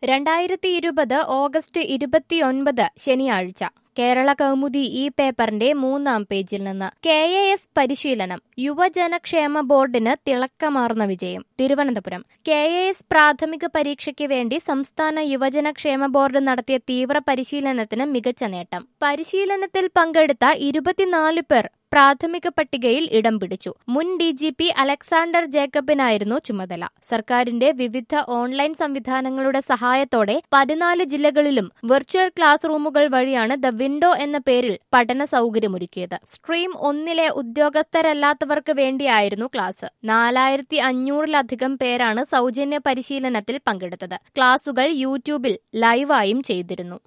രണ്ടായിരത്തി ഇരുപത് ഓഗസ്റ്റ് ഇരുപത്തിയൊൻപത് ശനിയാഴ്ച കേരള കൗമുദി ഈ പേപ്പറിന്റെ മൂന്നാം പേജിൽ നിന്ന് കെ എ എസ് പരിശീലനം യുവജനക്ഷേമ ബോർഡിന് തിളക്കമാർന്ന വിജയം തിരുവനന്തപുരം കെ എ എസ് പ്രാഥമിക പരീക്ഷയ്ക്ക് വേണ്ടി സംസ്ഥാന യുവജനക്ഷേമ ബോർഡ് നടത്തിയ തീവ്ര പരിശീലനത്തിന് മികച്ച നേട്ടം പരിശീലനത്തിൽ പങ്കെടുത്ത ഇരുപത്തിനാല് പേർ പ്രാഥമിക പട്ടികയിൽ ഇടം പിടിച്ചു മുൻ ഡി ജി പി അലക്സാണ്ടർ ജേക്കബിനായിരുന്നു ചുമതല സർക്കാരിന്റെ വിവിധ ഓൺലൈൻ സംവിധാനങ്ങളുടെ സഹായത്തോടെ പതിനാല് ജില്ലകളിലും വെർച്വൽ ക്ലാസ് റൂമുകൾ വഴിയാണ് ദ വിൻഡോ എന്ന പേരിൽ പഠന സൗകര്യമൊരുക്കിയത് സ്ട്രീം ഒന്നിലെ ഉദ്യോഗസ്ഥരല്ലാത്തവർക്ക് വേണ്ടിയായിരുന്നു ക്ലാസ് നാലായിരത്തി അഞ്ഞൂറിലധികം പേരാണ് സൗജന്യ പരിശീലനത്തിൽ പങ്കെടുത്തത് ക്ലാസുകൾ യൂട്യൂബിൽ ലൈവായും ചെയ്തിരുന്നു